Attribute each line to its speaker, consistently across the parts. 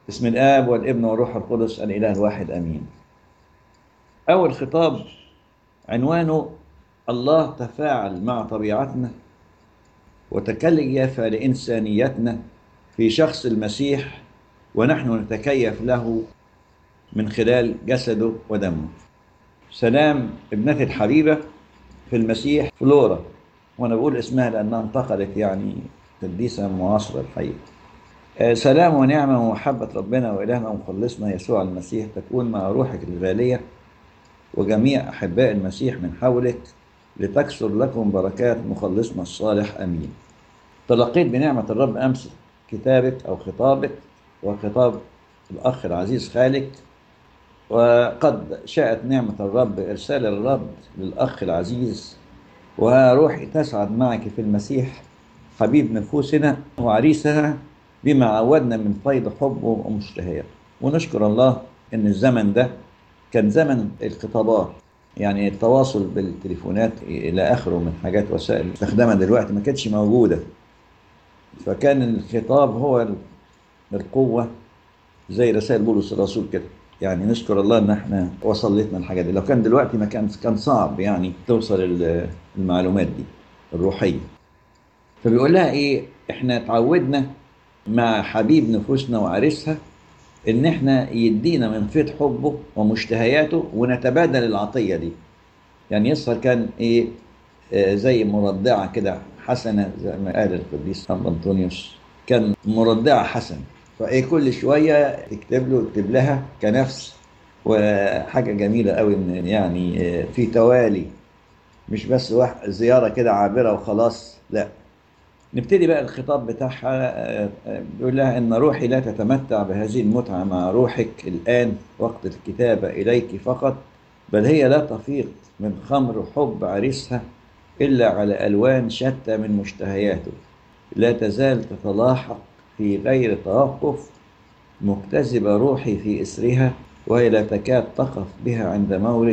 Speaker 1: بسم الآب والابن والروح القدس الإله الواحد أمين أول خطاب عنوانه الله تفاعل مع طبيعتنا وتكلف لإنسانيتنا في شخص المسيح ونحن نتكيف له من خلال جسده ودمه سلام ابنتي الحبيبة في المسيح فلورا وأنا بقول اسمها لأنها انتقلت يعني قديسة معاصرة الحقيقة آه، سلام ونعمة ومحبة ربنا وإلهنا ومخلصنا يسوع المسيح تكون مع روحك الغالية وجميع أحباء المسيح من حولك لتكثر لكم بركات مخلصنا الصالح أمين تلقيت بنعمة الرب أمس كتابك أو خطابك وخطاب الأخ العزيز خالك وقد شاءت نعمة الرب إرسال الرب للأخ العزيز وروحي تسعد معك في المسيح حبيب نفوسنا وعريسها بما عودنا من فيض حبه ومشتهياته ونشكر الله ان الزمن ده كان زمن الخطابات يعني التواصل بالتليفونات الى اخره من حاجات وسائل مستخدمه دلوقتي ما كانتش موجوده فكان الخطاب هو القوه زي رسائل بولس الرسول كده يعني نشكر الله ان احنا وصلتنا الحاجات دي لو كان دلوقتي ما كان كان صعب يعني توصل المعلومات دي الروحيه فبيقول لها ايه احنا اتعودنا مع حبيب نفوسنا وعريسها ان احنا يدينا من فيض حبه ومشتهياته ونتبادل العطيه دي يعني يسهر كان ايه آه زي مرضعه كده حسنه زي ما قال القديس ابو انطونيوس كان مرضعه حسنه فايه كل شويه تكتب له تكتب لها كنفس وحاجه جميله قوي ان يعني آه في توالي مش بس واحد زياره كده عابره وخلاص لا نبتدي بقى الخطاب بتاعها بيقول لها ان روحي لا تتمتع بهذه المتعه مع روحك الان وقت الكتابه اليك فقط بل هي لا تفيق من خمر حب عريسها الا على الوان شتى من مشتهياته لا تزال تتلاحق في غير توقف مكتسبه روحي في اسرها وهي لا تكاد تقف بها عند مورد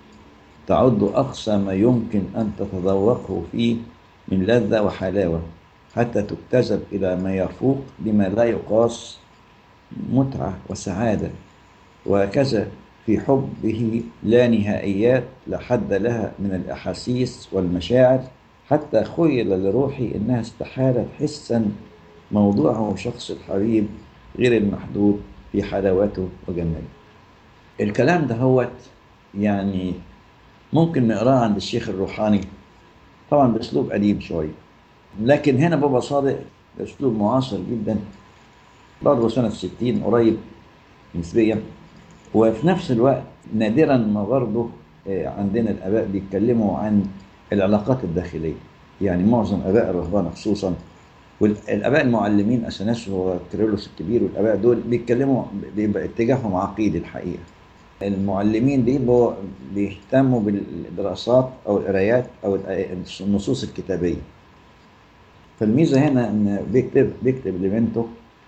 Speaker 1: تعد اقصى ما يمكن ان تتذوقه فيه من لذه وحلاوه حتى تجتذب إلى ما يفوق بما لا يقاس متعة وسعادة وهكذا في حبه لا نهائيات لا حد لها من الأحاسيس والمشاعر حتى خيل لروحي إنها استحالت حسا موضوعه شخص الحبيب غير المحدود في حلاوته وجماله الكلام ده هو يعني ممكن نقراه عند الشيخ الروحاني طبعا باسلوب قديم شويه لكن هنا بابا صادق باسلوب معاصر جدا برضه سنه 60 قريب نسبيا وفي نفس الوقت نادرا ما برضه عندنا الاباء بيتكلموا عن العلاقات الداخليه يعني معظم اباء الرهبان خصوصا والاباء المعلمين اثناس هو كيرلس الكبير والاباء دول بيتكلموا بيبقى اتجاههم عقيدي الحقيقه المعلمين بيبقوا بيهتموا بالدراسات او القرايات او النصوص الكتابيه فالميزه هنا ان بيكتب بيكتب لبنته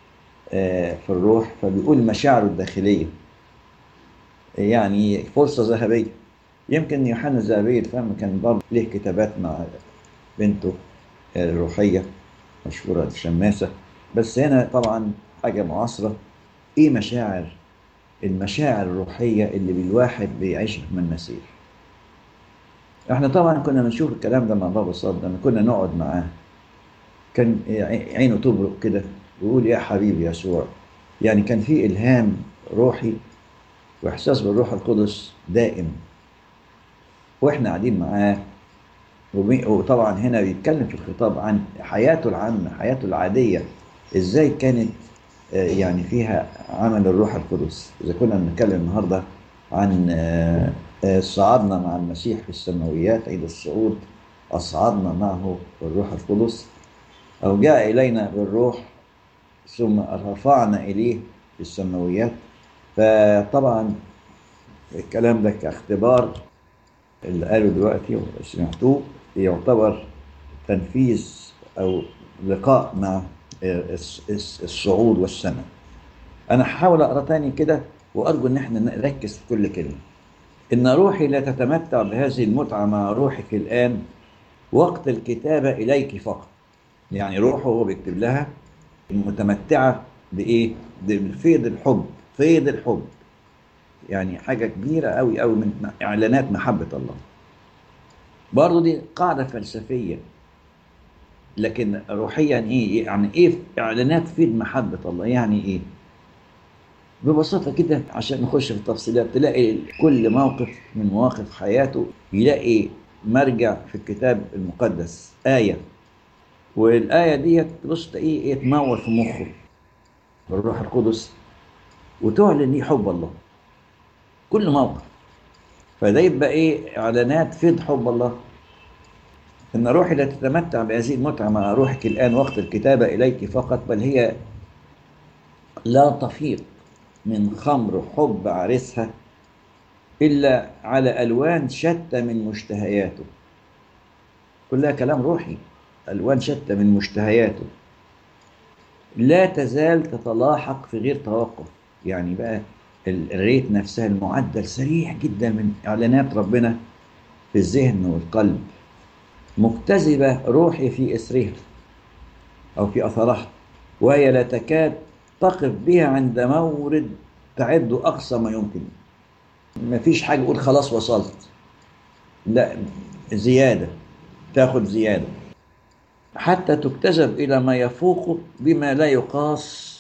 Speaker 1: في الروح فبيقول مشاعره الداخليه يعني فرصه ذهبيه يمكن يوحنا الذهبي الفم كان برضه له كتابات مع بنته الروحيه مشهوره الشماسه بس هنا طبعا حاجه معاصره ايه مشاعر المشاعر الروحيه اللي الواحد بيعيشها من المسيح احنا طبعا كنا بنشوف الكلام ده مع بابا صاد لما كنا نقعد معاه كان عينه تبرق كده ويقول يا حبيبي يسوع يعني كان في الهام روحي واحساس بالروح القدس دائم واحنا قاعدين معاه وطبعا هنا بيتكلم في الخطاب عن حياته العامه حياته العاديه ازاي كانت يعني فيها عمل الروح القدس اذا كنا بنتكلم النهارده عن صعدنا مع المسيح في السماويات عيد الصعود اصعدنا معه بالروح القدس أو جاء إلينا بالروح ثم رفعنا إليه في السماويات فطبعا الكلام ده كاختبار اللي قاله دلوقتي وسمعتوه يعتبر تنفيذ أو لقاء مع الصعود والسماء أنا هحاول أقرأ تاني كده وأرجو إن احنا نركز في كل كلمة إن روحي لا تتمتع بهذه المتعة مع روحك الآن وقت الكتابة إليك فقط يعني روحه هو بيكتب لها متمتعة بايه بفيض الحب فيض الحب يعني حاجه كبيره قوي قوي من اعلانات محبه الله برضه دي قاعده فلسفيه لكن روحيا ايه يعني ايه اعلانات فيض محبه الله يعني ايه ببساطه كده عشان نخش في التفصيلات تلاقي كل موقف من مواقف حياته يلاقي مرجع في الكتاب المقدس ايه والايه ديت تبص تلاقيه ايه تنور في مخه بالروح القدس وتعلن ليه حب الله كل موقف فده يبقى ايه اعلانات فيض حب الله ان روحي لا تتمتع بهذه المتعه مع روحك الان وقت الكتابه اليك فقط بل هي لا تفيض من خمر حب عريسها الا على الوان شتى من مشتهياته كلها كلام روحي الوان شتى من مشتهياته لا تزال تتلاحق في غير توقف يعني بقى الريت نفسها المعدل سريع جدا من اعلانات ربنا في الذهن والقلب مكتذبه روحي في اسرها او في اثرها وهي لا تكاد تقف بها عند مورد تعد اقصى ما يمكن ما فيش حاجه يقول خلاص وصلت لا زياده تاخد زياده حتى تكتسب الى ما يفوق بما لا يقاس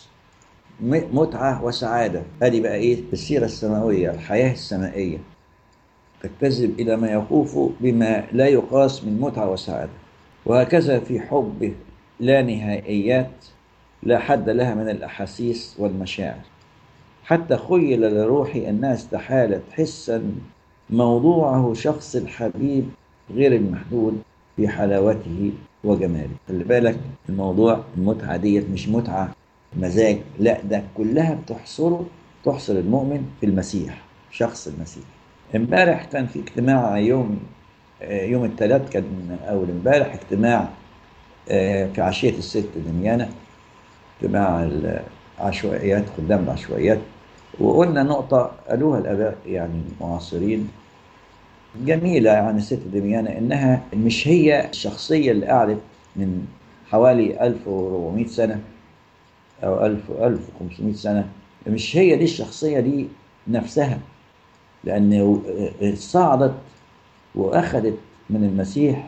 Speaker 1: متعه وسعاده هذه بقى ايه السيره السماويه الحياه السمائيه تجتذب الى ما يفوق بما لا يقاس من متعه وسعاده وهكذا في حبه لا نهائيات لا حد لها من الاحاسيس والمشاعر حتى خيل لروحي انها استحالت حسا موضوعه شخص الحبيب غير المحدود في حلاوته وجماله خلي بالك الموضوع المتعه ديت مش متعه مزاج لا ده كلها بتحصره تحصر المؤمن في المسيح شخص المسيح امبارح كان في اجتماع يوم يوم الثلاث كان اول امبارح اجتماع في عشيه الست دميانه اجتماع العشوائيات قدام العشوائيات وقلنا نقطة قالوها الآباء يعني المعاصرين جميلة عن الست دميانة إنها مش هي الشخصية اللي قعدت من حوالي 1400 سنة أو 1000 1500 سنة مش هي دي الشخصية دي نفسها لأن صعدت وأخذت من المسيح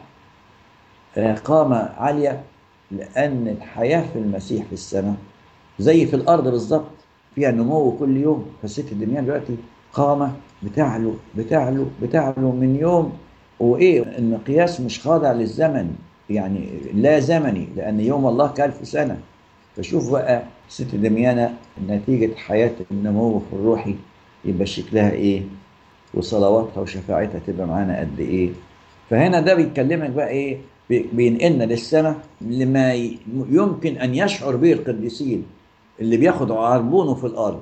Speaker 1: قامة عالية لأن الحياة في المسيح في السماء زي في الأرض بالظبط فيها نمو كل يوم فالست الدنيا دلوقتي قامة بتعلو بتعلو بتعلو من يوم وإيه المقياس مش خاضع للزمن يعني لا زمني لأن يوم الله كألف سنة فشوف بقى ست دميانة نتيجة حياة النمو في الروحي يبقى شكلها إيه وصلواتها وشفاعتها تبقى معانا قد إيه فهنا ده بيكلمك بقى إيه بينقلنا للسماء لما يمكن أن يشعر به القديسين اللي بياخدوا عربونه في الأرض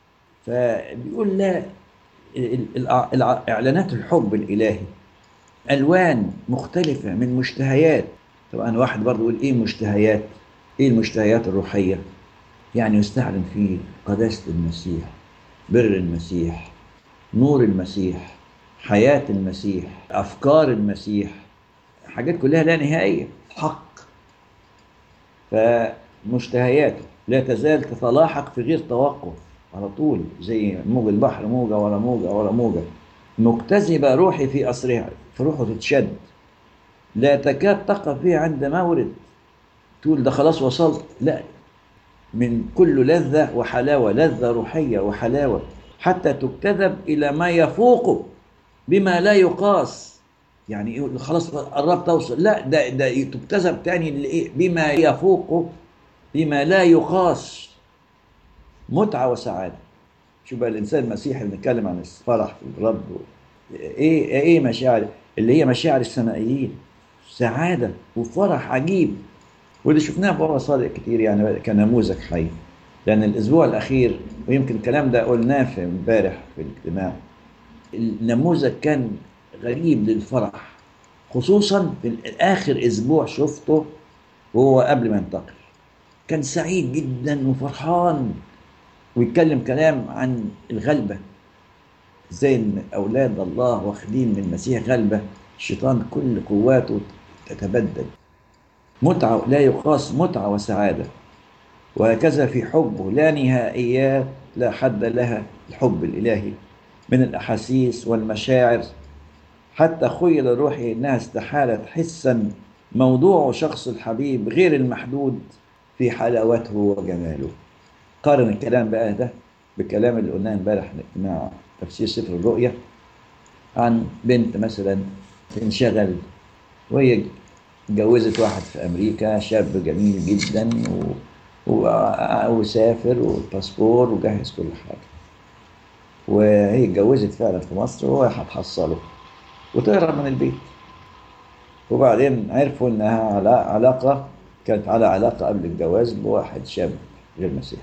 Speaker 1: فبيقول لا إعلانات الحب الإلهي ألوان مختلفة من مشتهيات طبعا واحد برضه يقول إيه مشتهيات إيه المشتهيات الروحية يعني يستعلن فيه قداسة المسيح بر المسيح نور المسيح حياة المسيح أفكار المسيح حاجات كلها لا نهائية حق فمشتهياته لا تزال تتلاحق في غير توقف على طول زي موج البحر موجة ورا موجة ورا موجة مكتسبة روحي في أسرها فروحه تتشد لا تكاد تقف فيها عند مورد تقول ده خلاص وصلت لا من كل لذة وحلاوة لذة روحية وحلاوة حتى تكتذب إلى ما يفوق بما لا يقاس يعني خلاص قربت أوصل لا ده ده تكتذب تاني بما يفوق بما لا يقاس متعة وسعادة شوف بقى الإنسان المسيحي بنتكلم عن الفرح في الرب إيه إيه مشاعر اللي هي مشاعر السمائيين سعادة وفرح عجيب واللي شفناه بابا صادق كتير يعني كنموذج حي لأن الأسبوع الأخير ويمكن الكلام ده قلناه في امبارح في الاجتماع النموذج كان غريب للفرح خصوصا في آخر أسبوع شفته وهو قبل ما ينتقل كان سعيد جدا وفرحان ويتكلم كلام عن الغلبة زي ان اولاد الله واخدين من المسيح غلبة الشيطان كل قواته تتبدل متعة لا يقاس متعة وسعادة وهكذا في حبه لا نهائيات لا حد لها الحب الإلهي من الأحاسيس والمشاعر حتى خيل الروح إنها استحالت حسا موضوع شخص الحبيب غير المحدود في حلاوته وجماله قارن الكلام بقى ده بالكلام اللي قلناه امبارح مع تفسير سفر الرؤيا عن بنت مثلا انشغل وهي اتجوزت واحد في امريكا شاب جميل جدا و... و... وسافر والباسبور وجهز كل حاجه وهي اتجوزت فعلا في مصر وهو هتحصله وتهرب من البيت وبعدين عرفوا انها على علاقه كانت على علاقه قبل الجواز بواحد شاب غير مسيحي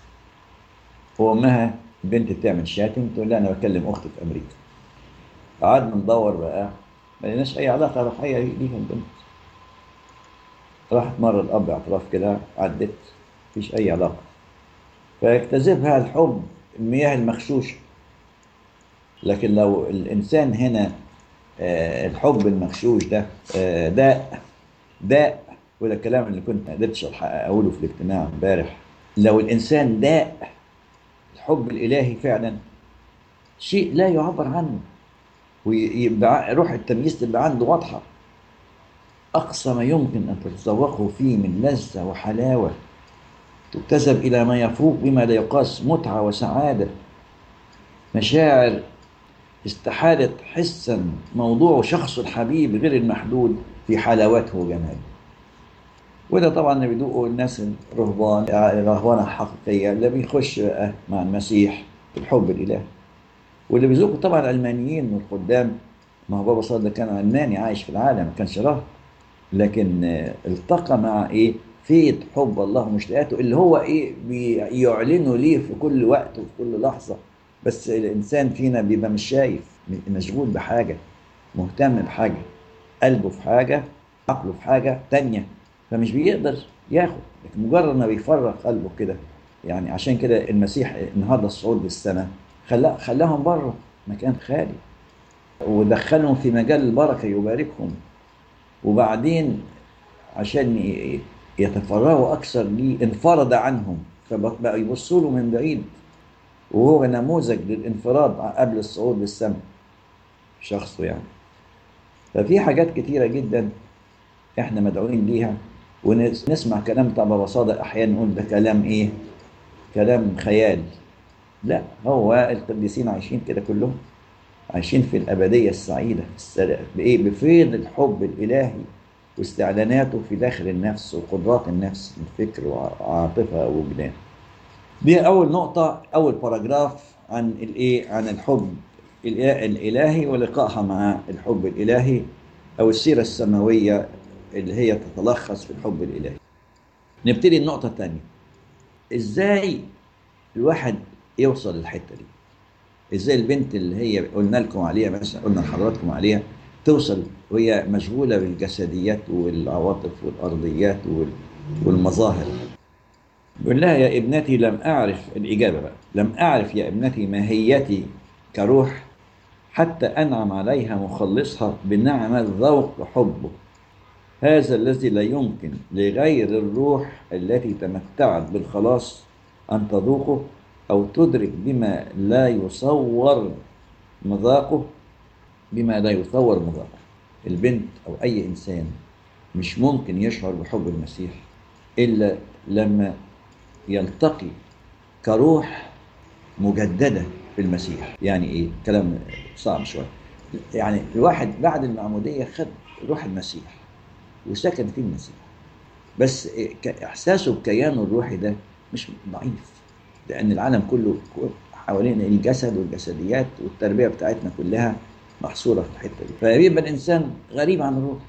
Speaker 1: وامها البنت بتعمل شاتنج تقول لها انا بكلم اختي في امريكا قعدنا ندور بقى ما لقيناش اي علاقه روحيه ليها البنت راحت مره الاب اعتراف كده عدت مفيش اي علاقه فيجتذبها الحب المياه المغشوشه لكن لو الانسان هنا آه، الحب المغشوش ده آه، داء داء وده الكلام اللي كنت ما قدرتش ألحق اقوله في الاجتماع امبارح لو الانسان داء الحب الالهي فعلا شيء لا يعبر عنه ويبقى روح التمييز تبقى عنده واضحه اقصى ما يمكن ان تتذوقه فيه من لذه وحلاوه تجتذب الى ما يفوق بما لا يقاس متعه وسعاده مشاعر استحالت حسا موضوع شخص الحبيب غير المحدود في حلاوته وجماله وده طبعا اللي بيدوقه الناس الرهبان الرهبانه الحقيقيه اللي بيخش بقى مع المسيح في الحب الالهي واللي بيذوقوا طبعا العلمانيين والقدام ما هو بابا صادق كان علماني عايش في العالم ما كانش راهب لكن آه، التقى مع ايه فيض حب الله ومشتاقاته اللي هو ايه بيعلنه ليه في كل وقت وفي كل لحظه بس الانسان فينا بيبقى مش شايف مشغول بحاجه مهتم بحاجه قلبه في حاجه عقله في حاجه تانية فمش بيقدر ياخد لكن مجرد ما بيفرغ قلبه كده يعني عشان كده المسيح النهارده الصعود للسماء خلا خلاهم بره مكان خالي ودخلهم في مجال البركه يباركهم وبعدين عشان ي- يتفرغوا اكثر ليه انفرد عنهم فبقوا يبصوا له من بعيد وهو نموذج للانفراد قبل الصعود للسماء شخصه يعني ففي حاجات كتيرة جدا احنا مدعوين ليها ونسمع كلام بتاع بابا صادق احيانا نقول ده كلام ايه كلام خيال لا هو القديسين عايشين كده كلهم عايشين في الأبدية السعيدة السلام بإيه بفيض الحب الإلهي واستعلاناته في داخل النفس وقدرات النفس الفكر وعاطفة ووجدان دي أول نقطة أول باراجراف عن الإيه عن الحب الإله- الإلهي ولقائها مع الحب الإلهي أو السيرة السماوية اللي هي تتلخص في الحب الإلهي نبتدي النقطة الثانية إزاي الواحد يوصل للحتة دي ازاي البنت اللي هي قلنا لكم عليها مثلا قلنا لحضراتكم عليها توصل وهي مشغوله بالجسديات والعواطف والارضيات وال- والمظاهر بيقول لها يا ابنتي لم اعرف الاجابه بقى لم اعرف يا ابنتي ماهيتي كروح حتى انعم عليها مخلصها بنعم الذوق وحبه هذا الذي لا يمكن لغير الروح التي تمتعت بالخلاص أن تذوقه أو تدرك بما لا يصور مذاقه بما لا يصور مذاقه البنت أو أي إنسان مش ممكن يشعر بحب المسيح إلا لما يلتقي كروح مجددة في المسيح يعني إيه كلام صعب شوية يعني الواحد بعد المعمودية خد روح المسيح وسكن فيه المسيح بس ك- احساسه بكيانه الروحي ده مش ضعيف لان العالم كله حوالين الجسد والجسديات والتربيه بتاعتنا كلها محصوره في الحته دي فبيبقى الانسان غريب عن الروح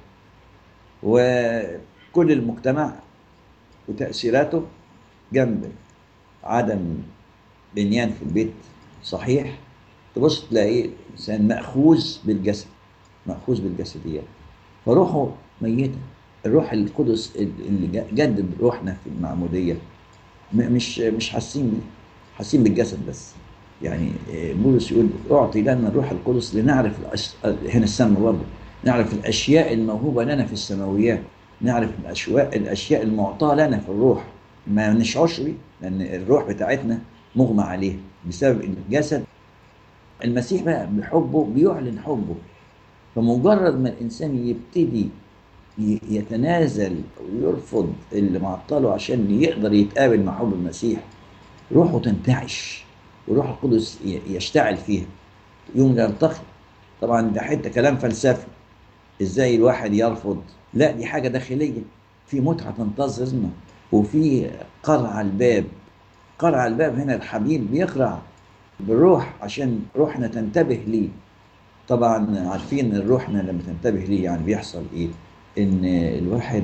Speaker 1: وكل المجتمع وتاثيراته جنب عدم بنيان في البيت صحيح تبص تلاقي الانسان ماخوذ بالجسد ماخوذ بالجسديات فروحه ميته الروح القدس اللي جدد روحنا في المعموديه م- مش مش حاسين بيه حاسين بالجسد بس يعني آه، بولس يقول اعطي لنا الروح القدس لنعرف الأش... هنا السماء برضه نعرف الاشياء الموهوبه لنا في السماويات نعرف الاشواء الاشياء المعطاه لنا في الروح ما نشعرش بيه لان الروح بتاعتنا مغمى عليها بسبب ان الجسد المسيح بقى بحبه بيعلن حبه فمجرد ما الانسان يبتدي ي- يتنازل ويرفض اللي معطله عشان يقدر يتقابل مع حب المسيح روحه تنتعش وروح القدس ي- يشتعل فيها يوم يرتقي طبعا ده حته كلام فلسفي ازاي الواحد يرفض لا دي حاجه داخليه في متعه تنتظرنا وفي قرع الباب قرع الباب هنا الحبيب بيقرع بالروح عشان روحنا تنتبه ليه طبعا عارفين ان روحنا لما تنتبه ليه يعني بيحصل ايه ان الواحد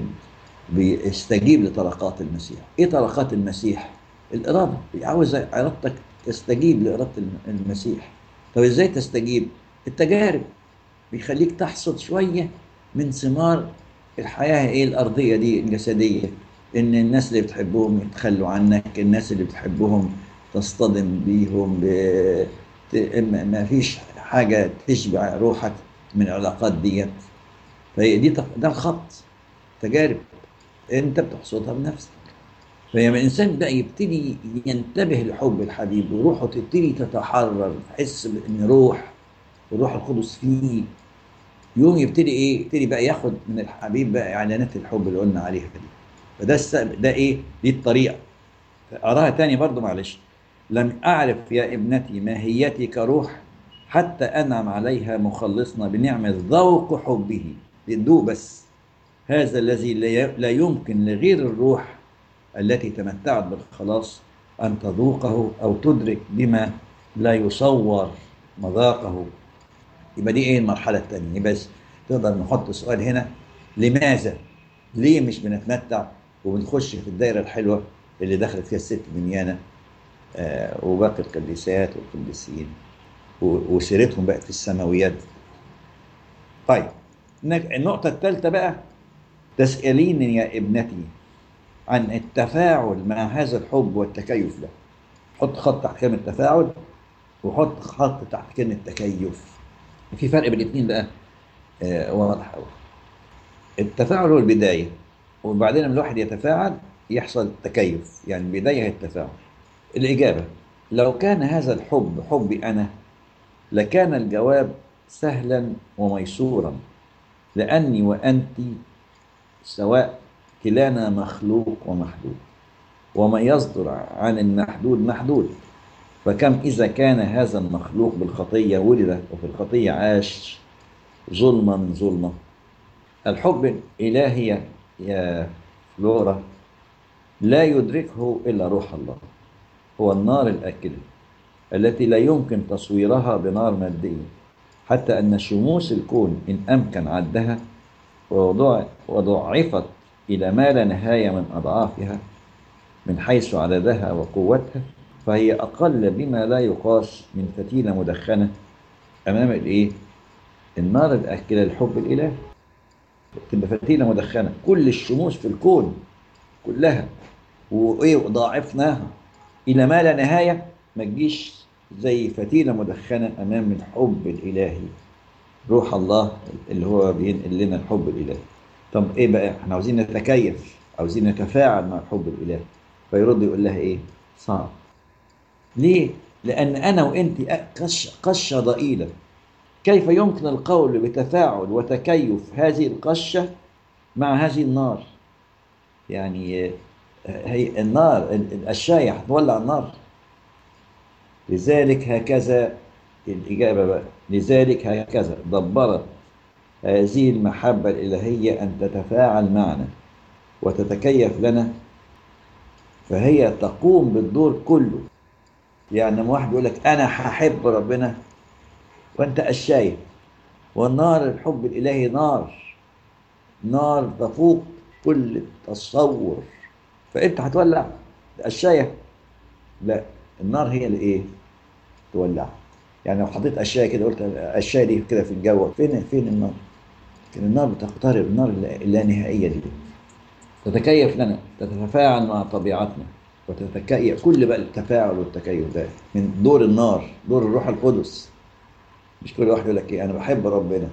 Speaker 1: بيستجيب لطلقات المسيح ايه طلقات المسيح الاراده عاوز ارادتك تستجيب لاراده المسيح طب ازاي تستجيب التجارب بيخليك تحصد شويه من ثمار الحياه ايه الارضيه دي الجسديه ان الناس اللي بتحبهم يتخلوا عنك الناس اللي بتحبهم تصطدم بيهم ب... ت- ما ما فيش حاجه تشبع روحك من العلاقات ديت فهي دي تق- ده الخط تجارب انت بتحصدها بنفسك فلما الانسان بقى يبتدي ينتبه لحب الحبيب وروحه تبتدي تتحرر تحس ان روح وروح القدس فيه يوم يبتدي ايه يبتدي بقى ياخد من الحبيب بقى اعلانات الحب اللي قلنا عليها دي فده الس- ده ايه دي الطريقه اراها تاني برضو معلش لم اعرف يا ابنتي ماهيتي كروح حتى انعم عليها مخلصنا بنعمه ذوق حبه بندوق بس هذا الذي لا ي- لا يمكن لغير الروح التي تمتعت بالخلاص ان تذوقه او تدرك بما لا يصور مذاقه يبقى دي ايه المرحله الثانيه يبقى بس تقدر نحط سؤال هنا لماذا ليه مش بنتمتع وبنخش في الدائره الحلوه اللي دخلت فيها الست دنيانا آه وباقي القديسات والقديسين و- وسيرتهم بقت في السماويات طيب نك- النقطة الثالثة بقى تسأليني يا ابنتي عن التفاعل مع هذا الحب والتكيف له حط خط تحت كلمة تفاعل وحط خط تحت كلمة تكيف في فرق بين الاثنين بقى آه واضح قوي التفاعل هو البداية وبعدين لما الواحد يتفاعل يحصل تكيف يعني البداية هي التفاعل الإجابة لو كان هذا الحب حبي أنا لكان الجواب سهلا وميسورا لأني وأنت سواء كلانا مخلوق ومحدود وما يصدر عن المحدود محدود فكم إذا كان هذا المخلوق بالخطية ولد وفي الخطية عاش ظلمة من ظلمة الحب الإلهي يا فلورا لا يدركه إلا روح الله هو النار الآكلة التي لا يمكن تصويرها بنار مادية حتى أن شموس الكون إن أمكن عدها ووضع وضعفت إلى ما لا نهاية من أضعافها من حيث عددها وقوتها فهي أقل بما لا يقاس من فتيلة مدخنة أمام الإيه؟ النار الآكلة الحب الإلهي تبقى فتيلة مدخنة كل الشموس في الكون كلها وإيه وضاعفناها إلى ما لا نهاية ما تجيش زي فتيلة مدخنة أمام الحب الإلهي روح الله اللي هو بينقل لنا الحب الإلهي طب إيه بقى إحنا عاوزين نتكيف عاوزين نتفاعل مع الحب الإلهي فيرد يقول لها إيه صعب ليه لأن أنا وأنت قش قشة ضئيلة كيف يمكن القول بتفاعل وتكيف هذه القشة مع هذه النار يعني هي النار الشاي هتولع النار لذلك هكذا الإجابة بقى لذلك هكذا دبرت هذه المحبة الإلهية أن تتفاعل معنا وتتكيف لنا فهي تقوم بالدور كله يعني لما واحد يقول لك أنا هحب ربنا وأنت قشاية والنار الحب الإلهي نار نار تفوق كل تصور فأنت هتولع قشاية لا النار هي اللي إيه تولع يعني لو حطيت أشياء كده قلت الأشياء دي كده في الجو فين فين النار؟ لكن النار بتقترب النار اللانهائية دي تتكيف لنا تتفاعل مع طبيعتنا وتتكيف كل بقى التفاعل والتكيف ده من دور النار دور الروح القدس مش كل واحد يقول لك ايه انا بحب ربنا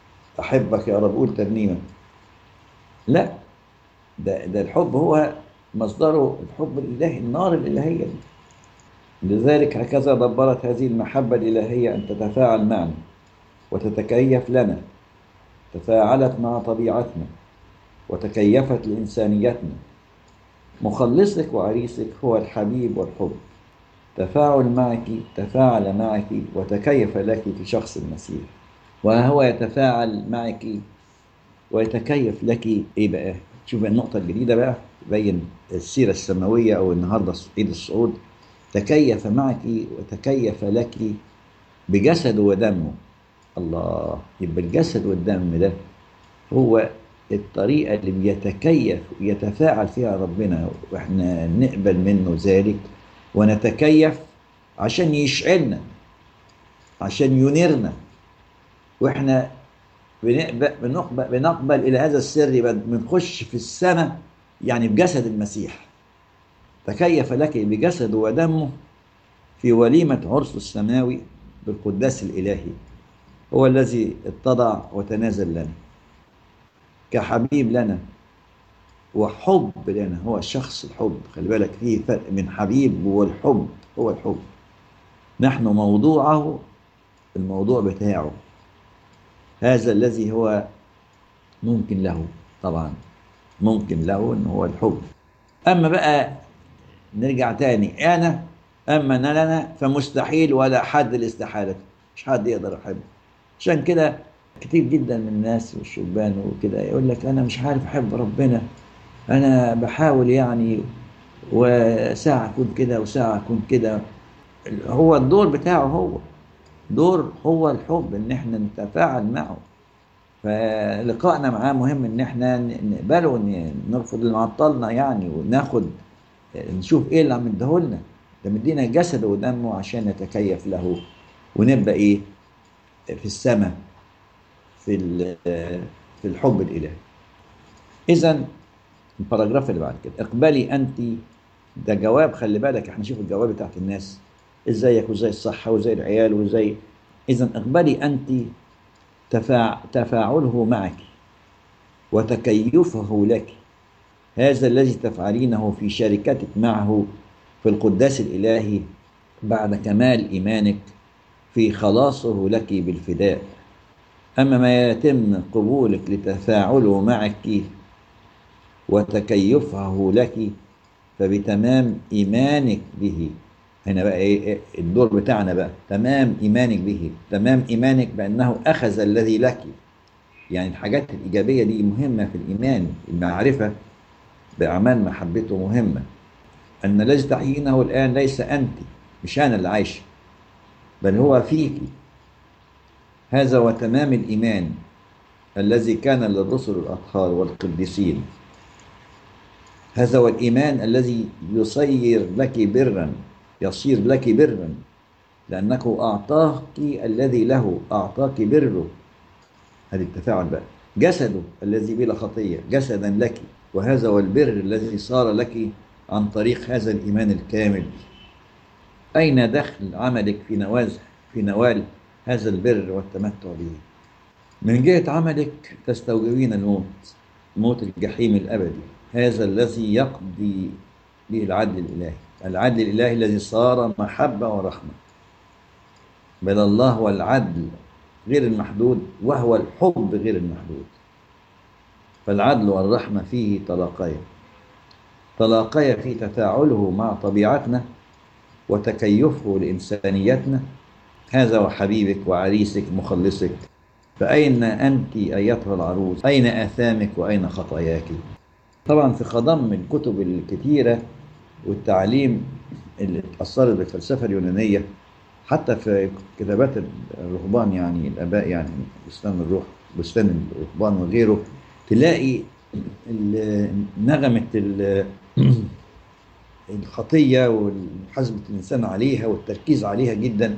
Speaker 1: احبك يا رب قول ترنيمه لا ده ده الحب هو مصدره الحب الإلهي النار الإلهية دي لذلك هكذا دبرت هذه المحبة الإلهية أن تتفاعل معنا وتتكيف لنا تفاعلت مع طبيعتنا وتكيفت لإنسانيتنا مخلصك وعريسك هو الحبيب والحب تفاعل معك تفاعل معك وتكيف لك في شخص المسيح وهو يتفاعل معك ويتكيف لك ايه بقى شوف النقطة الجديدة بقى تبين السيرة السماوية أو النهاردة عيد الصعود تكيف معك وتكيف لك بجسده ودمه الله يبقى الجسد والدم ده هو الطريقة اللي بيتكيف ويتفاعل فيها ربنا واحنا نقبل منه ذلك ونتكيف عشان يشعلنا عشان ينيرنا واحنا بنقبل, بنقبل, بنقبل الى هذا السر بنخش في السماء يعني بجسد المسيح تكيف لك بجسده ودمه في وليمة عرس السماوي بالقداس الإلهي هو الذي اتضع وتنازل لنا كحبيب لنا وحب لنا هو شخص الحب خلي بالك فيه فرق من حبيب والحب هو الحب نحن موضوعه الموضوع بتاعه هذا الذي هو ممكن له طبعا ممكن له ان هو الحب اما بقى نرجع تاني انا اما انا لنا فمستحيل ولا حد الاستحاله مش حد يقدر يحب عشان كده كتير جدا من الناس والشبان وكده يقول لك انا مش عارف احب ربنا انا بحاول يعني وساعه اكون كده وساعه اكون كده هو الدور بتاعه هو دور هو الحب ان احنا نتفاعل معه فلقائنا معاه مهم ان احنا نقبله نرفض اللي معطلنا يعني وناخد نشوف ايه اللي عم يديهولنا ده مدينا جسده ودمه عشان نتكيف له ونبقى ايه في السماء في في الحب الالهي اذا الباراجراف اللي بعد كده اقبلي انت ده جواب خلي بالك احنا نشوف الجواب بتاعت الناس ازيك وازاي الصحه وازاي العيال وازاي اذا اقبلي انت تفاع... تفاعله معك وتكيفه لك هذا الذي تفعلينه في شركتك معه في القداس الالهي بعد كمال ايمانك في خلاصه لك بالفداء اما ما يتم قبولك لتفاعله معك وتكيفه لك فبتمام ايمانك به هنا بقى ايه الدور بتاعنا بقى تمام ايمانك به تمام ايمانك بانه اخذ الذي لك يعني الحاجات الايجابيه دي مهمه في الايمان المعرفه باعمال محبته مهمه ان الذي تحيينه الان ليس انت مش انا اللي عايش بل هو فيك هذا هو تمام الايمان الذي كان للرسل الاطهار والقديسين هذا هو الايمان الذي يصير لك برا يصير لك برا لأنه أعطاك الذي له أعطاك بره هذه التفاعل بقى جسده الذي بلا خطية جسدا لك وهذا هو البر الذي صار لك عن طريق هذا الإيمان الكامل أين دخل عملك في نواز في نوال هذا البر والتمتع به من جهة عملك تستوجبين الموت موت الجحيم الأبدي هذا الذي يقضي به العدل الإلهي العدل الإلهي الذي صار محبة ورحمة بل الله هو العدل غير المحدود وهو الحب غير المحدود فالعدل والرحمة فيه تلاقيا تلاقيا في تفاعله مع طبيعتنا وتكيفه لإنسانيتنا هذا هو حبيبك وعريسك مخلصك فأين أنت أيتها العروس أين آثامك وأين خطاياك طبعا في خضم الكتب الكثيرة والتعليم اللي اتأثرت بالفلسفة اليونانية حتى في كتابات الرهبان يعني الآباء يعني بستان الروح بستان الرهبان وغيره تلاقي نغمة الخطية ومحاسبة الإنسان عليها والتركيز عليها جدا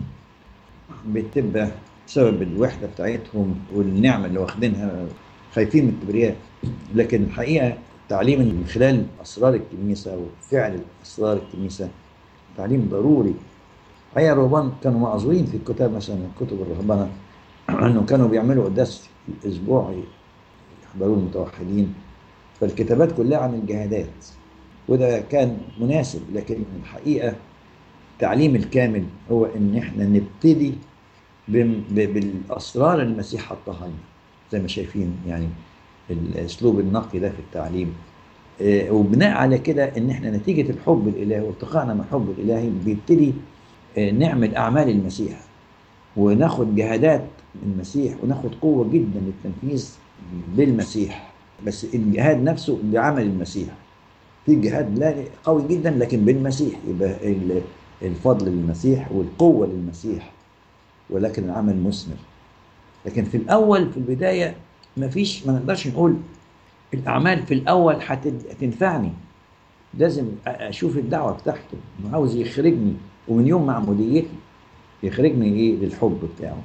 Speaker 1: بتبقى بسبب الوحدة بتاعتهم والنعمة اللي واخدينها خايفين من الكبرياء لكن الحقيقة تعليم من خلال أسرار الكنيسة وفعل أسرار الكنيسة تعليم ضروري الحقيقة الرهبان كانوا معذورين في الكتاب مثلا كتب الرهبنة أنه كانوا بيعملوا قداس الأسبوع يحضروا المتوحدين فالكتابات كلها عن الجهادات وده كان مناسب لكن الحقيقة التعليم الكامل هو ان احنا نبتدي بم- ب- بالاسرار المسيح حطها لنا زي ما شايفين يعني الاسلوب النقي ده في التعليم آه، وبناء على كده ان احنا نتيجه الحب الالهي وارتقائنا من الحب الالهي بيبتدي آه، نعمل اعمال المسيح وناخد جهادات من المسيح وناخد قوه جدا للتنفيذ بالمسيح بس الجهاد نفسه بعمل المسيح في جهاد لا قوي جدا لكن بالمسيح يبقى ال- الفضل للمسيح والقوه للمسيح ولكن العمل مثمر لكن في الاول في البدايه ما فيش ما نقدرش نقول الاعمال في الاول هتد- هتنفعني لازم أ- اشوف الدعوه بتاعته إنه عاوز يخرجني ومن يوم معموديتي يخرجني ايه للحب بتاعه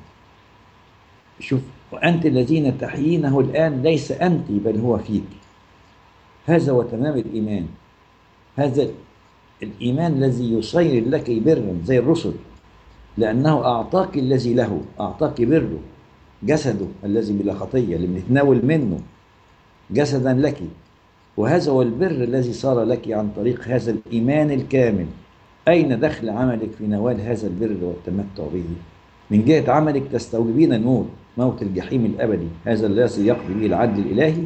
Speaker 1: شوف وانت الذين تحيينه الان ليس انت بل هو فيك هذا هو تمام الايمان هذا الايمان الذي يصير لك برا زي الرسل لأنه أعطاك الذي له أعطاك بره جسده الذي بلا خطية اللي بنتناول منه جسدا لك وهذا هو البر الذي صار لك عن طريق هذا الإيمان الكامل أين دخل عملك في نوال هذا البر والتمتع به من جهة عملك تستوجبين النور موت الجحيم الأبدي هذا الذي يقضي به العدل الإلهي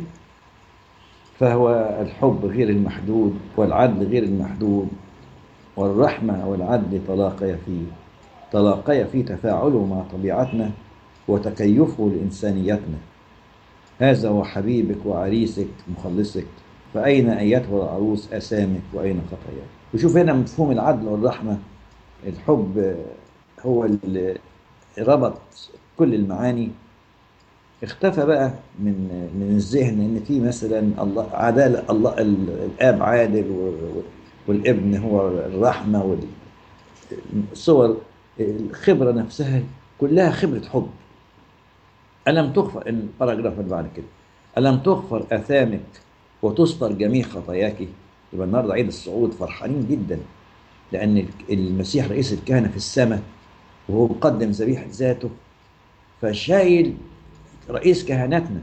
Speaker 1: فهو الحب غير المحدود والعدل غير المحدود والرحمة والعدل تلاقيا فيه تلاقيا في تفاعله مع طبيعتنا وتكيفه لإنسانيتنا هذا هو حبيبك وعريسك مخلصك فأين أيتها العروس أسامك وأين خطاياك وشوف هنا مفهوم العدل والرحمة الحب هو اللي ربط كل المعاني اختفى بقى من من الذهن ان في مثلا الله عداله الله ال- الاب عادل و- والابن هو الرحمه والصور الخبره نفسها كلها خبره حب ألم تغفر الباراجراف اللي بعد كده ألم تغفر آثامك وتستر جميع خطاياك يبقى النهارده عيد الصعود فرحانين جدا لأن المسيح رئيس الكهنة في السماء وهو مقدم ذبيحة ذاته فشايل رئيس كهنتنا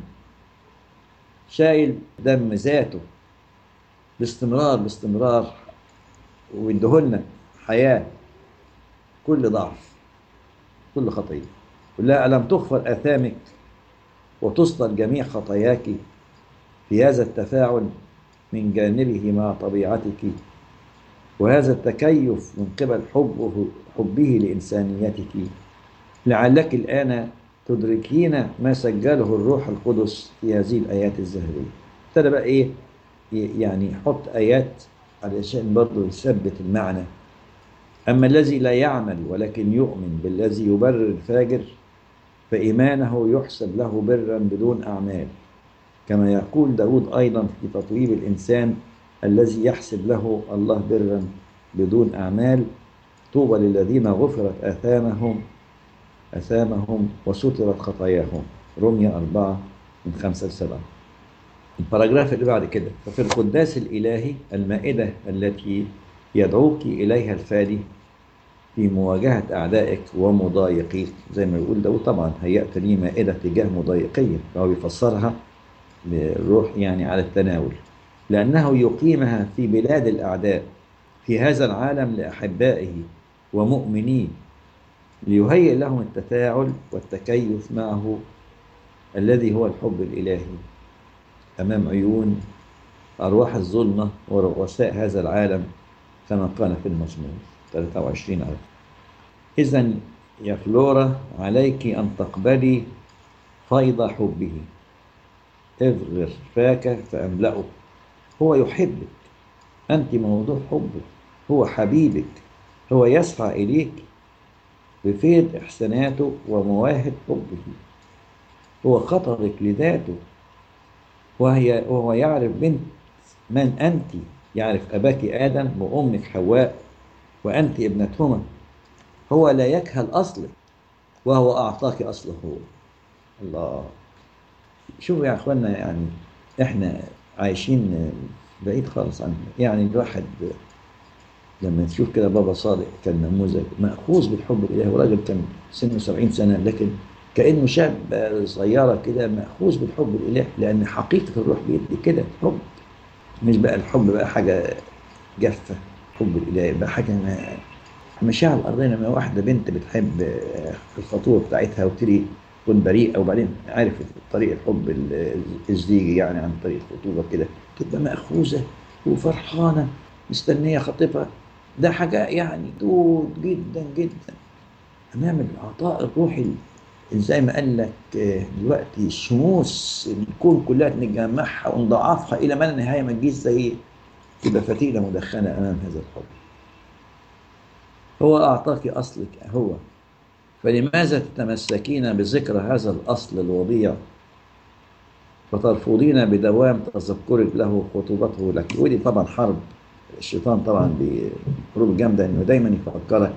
Speaker 1: شايل دم ذاته باستمرار باستمرار ويديهولنا حياة كل ضعف كل خطية قل لها ألم تغفر آثامك وتسطر جميع خطاياك في هذا التفاعل من جانبه مع طبيعتك وهذا التكيف من قبل حبه حبه لإنسانيتك لعلك الآن تدركين ما سجله الروح القدس في هذه الآيات الزهرية ابتدى بقى إيه يعني يحط آيات علشان برضه يثبت المعنى أما الذي لا يعمل ولكن يؤمن بالذي يبرر الفاجر فإيمانه يحسب له برا بدون أعمال كما يقول داود أيضا في تطويب الإنسان الذي يحسب له الله برا بدون أعمال طوبى للذين غفرت آثامهم أثامهم وسترت خطاياهم رمية أربعة من خمسة لسبعة الباراجراف اللي بعد كده ففي القداس الإلهي المائدة التي يدعوك إليها الفادي في مواجهة أعدائك ومضايقيك زي ما يقول داود طبعا هيأت لي مائدة تجاه مضايقية فهو بيفسرها بالروح يعني على التناول لأنه يقيمها في بلاد الأعداء في هذا العالم لأحبائه ومؤمنيه ليهيئ لهم التفاعل والتكيف معه الذي هو الحب الإلهي أمام عيون أرواح الظلمة ورؤساء هذا العالم كما قال في المزمور 23 عدد إذا يا فلورا عليك أن تقبلي فيض حبه اغفر فاك فأملأه هو يحبك أنت موضوع حبه هو حبيبك هو يسعى إليك بفيض إحساناته ومواهب حبه هو خطرك لذاته وهي وهو يعرف بنت من أنت يعرف أباك آدم وأمك حواء وأنت ابنتهما هو لا يكهل أصلك وهو أعطاك أصله هو الله شوفوا يا أخوانا يعني إحنا عايشين بعيد خالص عن يعني الواحد لما تشوف كده بابا صادق كان نموذج مأخوذ بالحب الإلهي وراجل كان سنه 70 سنة لكن كأنه شاب صغيرة كده مأخوذ بالحب الإلهي لأن حقيقة الروح بيدي كده حب مش بقى الحب بقى حاجة جافة حب الإله يبقى حاجة ما مشاعر الأرضية لما واحدة بنت بتحب الخطوة بتاعتها وتري تكون بريئة وبعدين عارف طريق الحب ال- الزيجي يعني عن طريق الخطوبة كده تبقى مأخوذة وفرحانة مستنية خطيبها ده حاجة يعني دود جدا جدا أمام العطاء الروحي زي ما قال لك آه، دلوقتي الشموس الكون كلها نجمعها ونضاعفها إلى ما لا نهاية ما تجيش زي تبقى فتيلة مدخنة أمام هذا الحب هو أعطاك أصلك هو فلماذا تتمسكين بذكر هذا الأصل الوضيع وترفضين بدوام تذكرك له خطوبته لك ودي طبعا حرب الشيطان طبعا بحروب جامدة إنه دايما يفكرك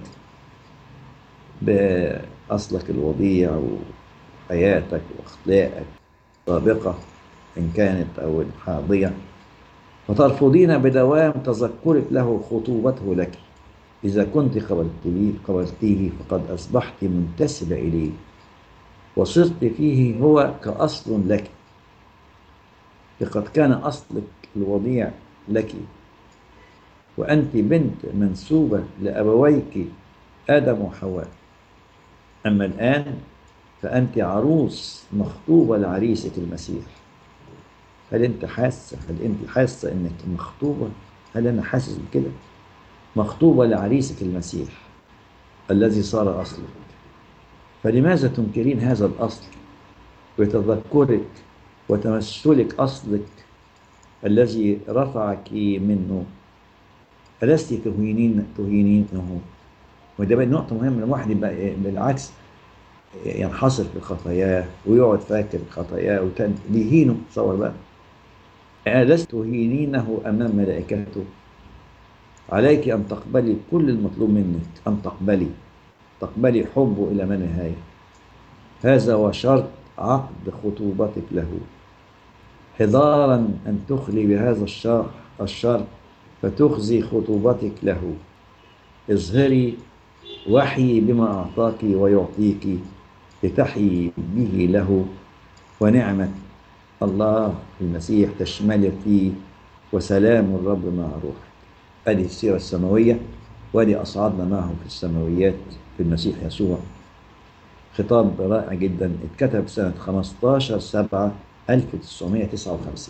Speaker 1: بأصلك الوضيع وحياتك وأخلاقك السابقة إن كانت أو الحاضية وترفضين بدوام تذكرك له خطوبته لك إذا كنت قبلتيه قبلتيه فقد أصبحت منتسبة إليه وصرت فيه هو كأصل لك لقد كان أصلك الوضيع لك وأنت بنت منسوبة لأبويك آدم وحواء أما الآن فأنت عروس مخطوبة لعريسك المسيح هل أنت حاسة هل أنت حاسة أنك مخطوبة هل أنا حاسس بكده مخطوبة لعريسك المسيح الذي صار أصلك فلماذا تنكرين هذا الأصل بتذكرك وتمثلك أصلك الذي رفعك منه ألست تهينين تهينينه وده بقى نقطة مهمة الواحد يبقى بالعكس ينحصر في خطاياه ويقعد فاكر خطاياه ويهينه تصور بقى ألست تهينينه أمام ملائكته عليك أن تقبلي كل المطلوب منك أن تقبلي تقبلي حبه إلى ما نهاية هذا هو شرط عقد خطوبتك له حذارا أن تخلي بهذا الشرط الشرط فتخزي خطوبتك له اظهري وحي بما أعطاك ويعطيك لتحيي به له ونعمة الله المسيح تشملك فيه وسلام الرب مع روحك هذه السيرة السماوية وادي أصعدنا معه في السماويات في المسيح يسوع خطاب رائع جدا اتكتب سنة 15 7 1959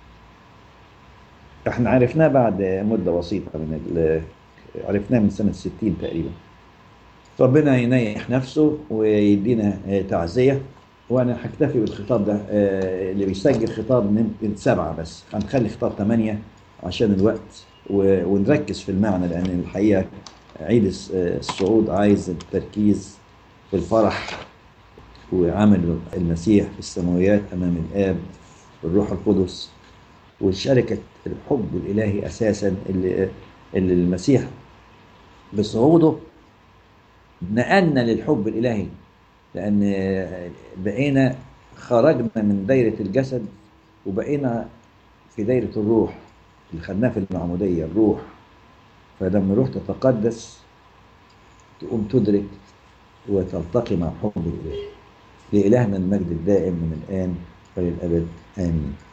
Speaker 1: احنا عرفناه بعد مدة بسيطة من ال... عرفناه من سنة 60 تقريبا ربنا ينيح نفسه ويدينا تعزية وانا هكتفي بالخطاب ده اللي بيسجل خطاب يمكن سبعة بس هنخلي خطاب ثمانية عشان الوقت ونركز في المعنى لأن الحقيقة عيد الصعود عايز التركيز في الفرح وعمل المسيح في السماويات أمام الآب والروح القدس وشركة الحب الإلهي أساسا اللي, اللي المسيح بصعوده نقلنا للحب الإلهي لأن بقينا خرجنا من دايرة الجسد وبقينا في دايرة الروح اللي خدناه في المعمودية الروح فلما الروح تتقدس تقوم تدرك وتلتقي مع حب الإله لإلهنا المجد الدائم من الآن وللأبد آمين